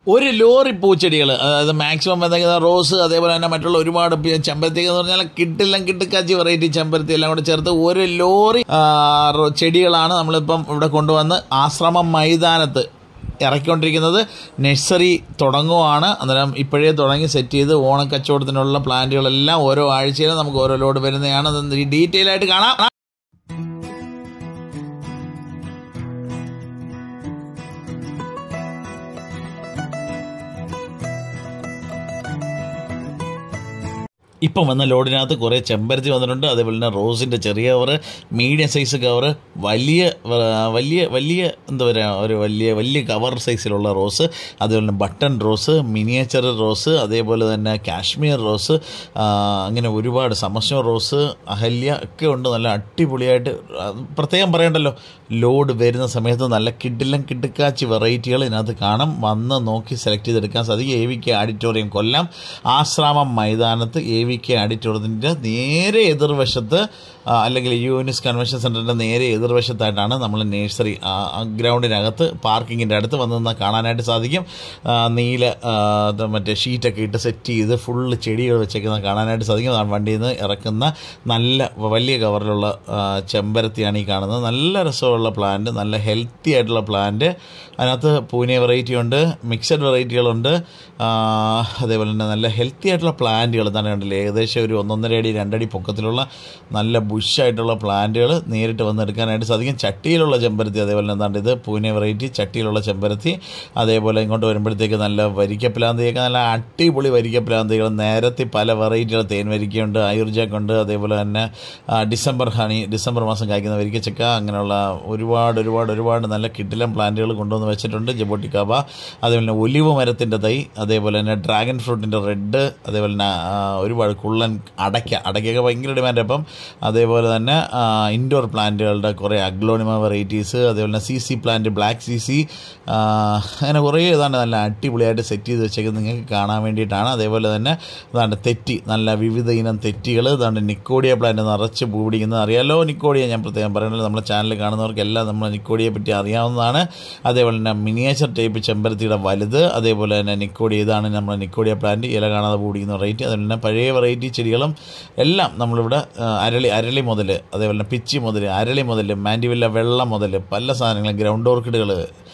ഒരു ലോറി പൂച്ചെടികൾ അതായത് മാക്സിമം എന്തെങ്കിലും റോസ് അതേപോലെ തന്നെ മറ്റുള്ള ഒരുപാട് പി- ചെമ്പരത്തി എന്ന് പറഞ്ഞാൽ കിട്ടില്ല കിട്ടുക്കാച്ചി വെറൈറ്റി ചെമ്പരത്തി എല്ലാം കൂടെ ചേർത്ത് ഒരു ലോറി ആ, റോ- ചെടികളാണ് നമ്മളിപ്പം ഇവിടെ കൊണ്ടുവന്ന് ആശ്രമം മൈതാനത്ത് ഇറക്കിക്കൊണ്ടിരിക്കുന്നത് നഴ്സറി തുടങ്ങുവാണ് അന്നേരം ഇപ്പോഴേ തുടങ്ങി സെറ്റ് ചെയ്ത് ഓണക്കച്ചവടത്തിനുള്ള പ്ലാന്റുകളെല്ലാം ഓരോ ആഴ്ചയിലും നമുക്ക് ഓരോ ലോഡ് വരുന്നതാണ് അത് ഡീറ്റെയിൽ ആയിട്ട് കാണാം ഇപ്പം വന്ന ലോഡിനകത്ത് കുറേ ചെമ്പരത്തി വന്നിട്ടുണ്ട് അതേപോലെ തന്നെ റോസിൻ്റെ ചെറിയ കവർ മീഡിയം സൈസ് കവർ വലിയ ആ, വലിയ വലിയ എന്താ പറയുക ഒരു വലിയ വലിയ കവർ സൈസിലുള്ള റോസ് അതേപോലെ തന്നെ ബട്ടൺ റോസ് മിനിയേച്ചർ റോസ് അതേപോലെ തന്നെ കാശ്മീർ റോസ് ആ, അങ്ങനെ ഒരുപാട് സമസ്യോ റോസ് അഹല്യ ഒക്കെ ഉണ്ട് നല്ല അടിപൊളിയായിട്ട് അത് പ്രത്യേകം പറയണ്ടല്ലോ ലോഡ് വരുന്ന സമയത്ത് നല്ല കിഡിലും കിടുക്കാച്ചി വെറൈറ്റികൾ ഇതിനകത്ത് കാണാം വന്ന് നോക്കി സെലക്ട് ചെയ്തെടുക്കാൻ സാധിക്കും A V K auditorium Kollam Ashramam മൈതാനത്ത് എ വി കെ ഓഡിറ്റോറിയത്തിൻ്റെ നേരെ എതിർവശത്ത് ആ, അല്ലെങ്കിൽ യൂനിസ് കൺവെൻഷൻ സെൻറ്ററിൻ്റെ നേരെ എതിർവശത്തായിട്ടാണ് നമ്മൾ നേഴ്സറി ഗ്രൗണ്ടിനകത്ത് പാർക്കിങ്ങിൻ്റെ അടുത്ത് വന്ന് നിന്ന് കാണാനായിട്ട് സാധിക്കും ആ, നീല ആ, ഇത് മറ്റേ ഷീറ്റൊക്കെ ഇട്ട് സെറ്റ് ചെയ്ത് ഫുള്ള് ചെടികൾ വെച്ചേക്കുന്ന കാണാനായിട്ട് സാധിക്കും ആ വണ്ടിയിൽ നിന്ന് ഇറക്കുന്ന നല്ല വലിയ കവറിലുള്ള ആ, ചെമ്പരത്തിയാണ് ഈ കാണുന്നത് നല്ല രസമുള്ള പ്ലാന്റ് നല്ല ഹെൽത്തി ആയിട്ടുള്ള പ്ലാന്റ് അതിനകത്ത് പൂനെ വെറൈറ്റി ഉണ്ട് മിക്സഡ് വെറൈറ്റികളുണ്ട് ആ, അതേപോലെ തന്നെ നല്ല ഹെൽത്തി ആയിട്ടുള്ള പ്ലാന്റുകൾ തന്നെ കണ്ടില്ലേ ഏകദേശം ഒരു ഒന്നൊന്നര അടി രണ്ടടി പൊക്കത്തിലുള്ള നല്ല ബുഷായിട്ടുള്ള പ്ലാന്റുകൾ നേരിട്ട് വന്ന് എടുക്കാനായിട്ട് സാധിക്കും ചട്ടിയിലുള്ള ചെമ്പരത്തി അതേപോലെ തന്നെ എന്താണ്ട് ഇത് പൂനെ വെറൈറ്റി ചട്ടിയിലുള്ള ചെമ്പരത്തി അതേപോലെ ഇങ്ങോട്ട് വരുമ്പോഴത്തേക്ക് നല്ല വരിക്കപ്ലാന്തിയൊക്കെ നല്ല അടിപൊളി വരിക്കപ്ലാന്തികൾ നേരത്തെ പല വെറൈറ്റികൾ തേൻ വരിക്കയുണ്ട് ആയുർജാക്ക് ഉണ്ട് അതേപോലെ തന്നെ ആ, ഡിസംബർ ഹണി ഡിസംബർ മാസം കായ്ക്കുന്ന വരിക്കച്ചക്ക അങ്ങനെയുള്ള ഒരുപാട് ഒരുപാട് ഒരുപാട് നല്ല കിട്ടിലം പ്ലാന്റുകൾ കൊണ്ടുവന്ന് വെച്ചിട്ടുണ്ട് ജബോട്ടിക്കാബ അതേപോലെ തന്നെ ഒലിവ് മരത്തിൻ്റെ തൈ അതേപോലെ തന്നെ ഡ്രാഗൺ ഫ്രൂട്ടിൻ്റെ റെഡ് അതേപോലെ തന്നെ ആ, ഒരുപാട് കുള്ളൻ അടയ്ക്ക അടയ്ക്കൊക്കെ ഭയങ്കര ഡിമാൻഡ് അപ്പം അതേപോലെ തന്നെ ഇൻഡോർ പ്ലാന്റുകളുടെ കുറേ അഗ്ലോണിമ വെറൈറ്റീസ് അതേപോലെ തന്നെ C C plant black C C അങ്ങനെ കുറേ ഏതാണ്ട് നല്ല അടിപൊളിയായിട്ട് സെറ്റ് ചെയ്ത് വെച്ചേക്കുന്നത് നിങ്ങൾക്ക് കാണാൻ വേണ്ടിയിട്ടാണ് അതേപോലെ തന്നെ ഏതാണ്ട് തെറ്റി നല്ല വിവിധ ഇനം തെറ്റികൾ ഏതാണ്ട് നിക്കോഡിയ പ്ലാന്റ് നിറച്ച് പൂ പിടിക്കുന്നത് അറിയാലോ നിക്കോഡിയ ഞാൻ പ്രത്യേകം പറയുന്നത് നമ്മുടെ ചാനൽ കാണുന്നവർക്കെല്ലാം നമ്മൾ നിക്കോഡിയെ പറ്റി അറിയാവുന്നതാണ് അതേപോലെ തന്നെ മിനിയേച്ചർ ടൈപ്പ് ചെമ്പരത്തിയുടെ വലുത് അതേപോലെ തന്നെ നിക്കോഡിയ ഇതാണ് നമ്മുടെ നിക്കോഡിയ പ്ലാന്റ് ഇല കാണാതെ പൂ പിടിക്കുന്ന വെറൈറ്റി അതേപോലെ തന്നെ പഴയ വെറൈറ്റി ചെടികളും എല്ലാം നമ്മളിവിടെ ആ, അരളി അരളി മുതൽ അതേപോലെ തന്നെ പിച്ചി മുതൽ അരളി മുതൽ മാൻഡിവില്ല വെള്ളം മുതൽ പല സാധനങ്ങളും ഗ്രൗണ്ട് ഓർക്കിഡുകൾ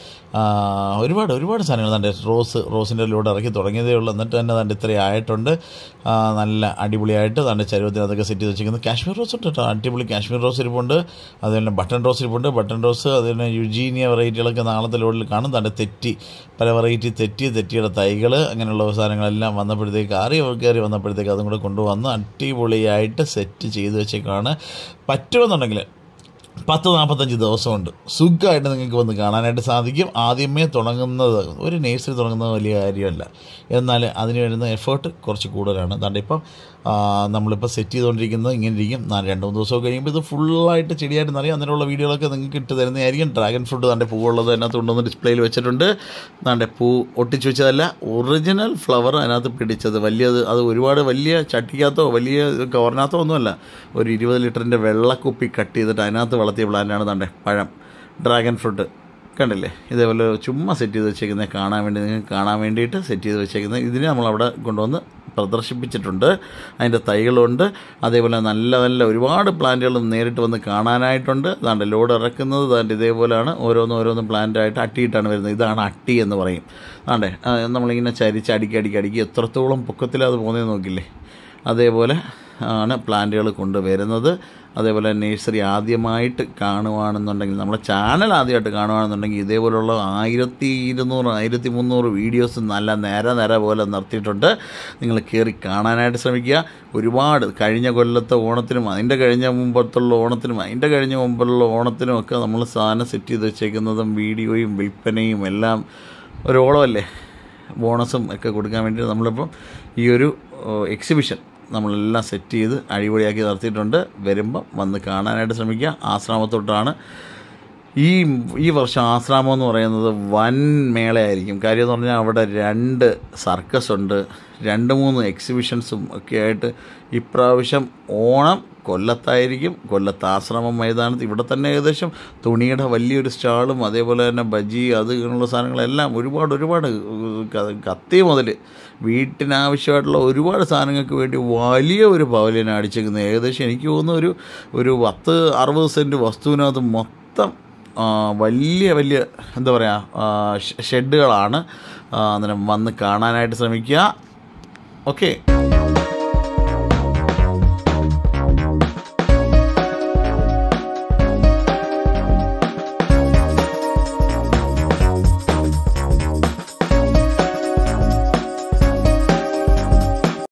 ഒരുപാട് ഒരുപാട് സാധനങ്ങൾ തന്നെ റോസ് റോസിൻ്റെ ലൂടെ ഇറക്കി തുടങ്ങിയതേ ഉള്ളൂ എന്നിട്ട് തന്നെ തന്നെ ഇത്രയും ആയിട്ടുണ്ട് ആ, നല്ല അടിപൊളിയായിട്ട് തന്നെ ചരുവത്തിനകത്തൊക്കെ സെറ്റ് ചെയ്ത് വെച്ചിരിക്കുന്നത് കാശ്മീർ റോസ് ഉണ്ട് കേട്ടോ അടിപൊളി കാശ്മീർ റോസ് ഇരിപ്പുണ്ട് അതുപോലെ ബട്ടൺ റോസ് ഇരിപ്പുണ്ട് ബട്ടൺ റോസ് അതുപോലെ യുജീനിയ വെറൈറ്റികളൊക്കെ നാളത്തെ ലോഡിൽ കാണും തന്നെ തെറ്റി പല വെറൈറ്റി തെറ്റി തെറ്റിയുടെ തൈകൾ അങ്ങനെയുള്ള സാധനങ്ങളെല്ലാം വന്നപ്പോഴത്തേക്ക് ആറി കയറി വന്നപ്പോഴത്തേക്ക് അതും കൂടെ കൊണ്ടുവന്ന് അടിപൊളിയായിട്ട് സെറ്റ് ചെയ്ത് വെച്ചേക്കാണ് പറ്റുമെന്നുണ്ടെങ്കിൽ പത്ത് നാൽപ്പത്തഞ്ച് ദിവസമുണ്ട് സുഖമായിട്ട് നിങ്ങൾക്ക് വന്ന് കാണാനായിട്ട് സാധിക്കും ആദ്യമേ തുടങ്ങുന്നത് ഒരു നേഴ്സറി തുടങ്ങുന്നത് വലിയ കാര്യമല്ല എന്നാൽ അതിന് വരുന്ന എഫേർട്ട് കുറച്ച് കൂടുതലാണ് അതുകൊണ്ട് ഇപ്പം ആ, നമ്മളിപ്പോൾ സെറ്റ് ചെയ്തുകൊണ്ടിരിക്കുന്നത് ഇങ്ങനെ ഇരിക്കും നാ- രണ്ട് മൂന്ന് ദിവസം കഴിയുമ്പോൾ ഇത് ഫുള്ളായിട്ട് ചെടിയായിട്ട് നിറയും അങ്ങനെയുള്ള വീഡിയോകളൊക്കെ നിങ്ങൾക്ക് ഇട്ട് തരുന്നതായിരിക്കും ഡ്രാഗൺ ഫ്രൂട്ട് തൻ്റെ പൂവുള്ളത് അതിനകത്ത് കൊണ്ടുവന്ന് ഡിസ്പ്ലേയിൽ വെച്ചിട്ടുണ്ട് താണ്ടെ പൂ ഒട്ടിച്ച് വെച്ചതല്ല ഒറിജിനൽ ഫ്ലവർ അതിനകത്ത് പിടിച്ചത് വലിയത് അത് ഒരുപാട് വലിയ ചട്ടിക്കകത്തോ വലിയ കവറിനകത്തോ ഒന്നുമല്ല ഒരു ഇരുപത് ലിറ്ററിൻ്റെ വെള്ളക്കുപ്പി കട്ട് ചെയ്തിട്ട് അതിനകത്ത് വളർത്തിയ പ്ലാന്റാണ് താണ്ടെ പഴം ഡ്രാഗൺ ഫ്രൂട്ട് കണ്ടില്ലേ ഇതേപോലെ ചുമ്മാ സെറ്റ് ചെയ്ത് വെച്ചേക്കുന്നത് കാണാൻ വേണ്ടി നിങ്ങൾക്ക് കാണാൻ വേണ്ടിയിട്ട് സെറ്റ് ചെയ്ത് വെച്ചേക്കുന്നത് ഇതിനെ നമ്മളവിടെ കൊണ്ടുവന്ന് പ്രദർശിപ്പിച്ചിട്ടുണ്ട് അതിൻ്റെ തൈകളുണ്ട് അതേപോലെ നല്ല നല്ല ഒരുപാട് പ്ലാന്റുകൾ നേരിട്ട് വന്ന് കാണാനായിട്ടുണ്ട് അതാണ്ട് ലോഡ് ഇറക്കുന്നത് അതാണ്ട് ഇതേപോലെയാണ് ഓരോന്ന് ഓരോന്ന് പ്ലാന്റായിട്ട് അട്ടിയിട്ടാണ് വരുന്നത് ഇതാണ് അട്ടി എന്ന് പറയും ആണ്ടേ ആ, നമ്മളിങ്ങനെ ചരിച്ച് അടിക്കി അടിക്കി അടിക്കി എത്രത്തോളം പൊക്കത്തിലത് പോകുന്നത് നോക്കില്ലേ അതേപോലെ ആണ് പ്ലാന്റുകൾ കൊണ്ടുവരുന്നത് അതേപോലെ നേഴ്സറി ആദ്യമായിട്ട് കാണുവാണെന്നുണ്ടെങ്കിൽ നമ്മുടെ ചാനൽ ആദ്യമായിട്ട് കാണുവാണെന്നുണ്ടെങ്കിൽ ഇതേപോലുള്ള ആയിരത്തി ഇരുന്നൂറ് ആയിരത്തി മുന്നൂറ് വീഡിയോസ് നല്ല നേര നേര പോലെ നിർത്തിയിട്ടുണ്ട് നിങ്ങൾ കയറി കാണാനായിട്ട് ശ്രമിക്കുക ഒരുപാട് കഴിഞ്ഞ കൊല്ലത്തെ ഓണത്തിനും അതിൻ്റെ കഴിഞ്ഞ മുമ്പത്തുള്ള ഓണത്തിനും അതിൻ്റെ കഴിഞ്ഞ മുമ്പുള്ള ഓണത്തിനും ഒക്കെ നമ്മൾ സാധനം സെറ്റ് ചെയ്ത് വെച്ചേക്കുന്നതും വീഡിയോയും വിൽപ്പനയും എല്ലാം ഒരു ഓണമല്ലേ ബോണസും ഒക്കെ കൊടുക്കാൻ വേണ്ടി നമ്മളിപ്പം ഈ ഒരു എക്സിബിഷൻ നമ്മളെല്ലാം സെറ്റ് ചെയ്ത് അടിപൊളിയാക്കി നടത്തിയിട്ടുണ്ട് വരുമ്പം വന്ന് കാണാനായിട്ട് ശ്രമിക്കുക ആശ്രാമത്തൊട്ടാണ് ഈ ഈ വർഷം ആശ്രാമം എന്ന് പറയുന്നത് വൻ മേളയായിരിക്കും കാര്യം എന്ന് പറഞ്ഞാൽ അവിടെ രണ്ട് സർക്കസ് ഉണ്ട് രണ്ട് മൂന്ന് എക്സിബിഷൻസും ഒക്കെ ആയിട്ട് ഇപ്രാവശ്യം ഓണം കൊല്ലത്തായിരിക്കും കൊല്ലത്ത് ആശ്രമം മൈതാനത്ത് ഇവിടെ തന്നെ ഏകദേശം തുണിയുടെ വലിയൊരു സ്റ്റാളും അതേപോലെ തന്നെ ബജി അത് ഇങ്ങനെയുള്ള സാധനങ്ങളെല്ലാം ഒരുപാട് ഒരുപാട് ക- കത്തി മുതൽ വീട്ടിനാവശ്യമായിട്ടുള്ള ഒരുപാട് സാധനങ്ങൾക്ക് വേണ്ടി വലിയ ഒരു പവലിയൻ അടിച്ചേക്കുന്നത് ഏകദേശം എനിക്ക് തോന്നുന്നു ഒരു ഒരു പത്ത് അറുപത് സെൻറ്റ് വസ്തുവിനകത്ത് മൊത്തം ആ, വലിയ വലിയ എന്താ പറയുക ഷെഡുകളാണ് അന്നേരം വന്ന് കാണാനായിട്ട് ശ്രമിക്കുക ഓക്കെ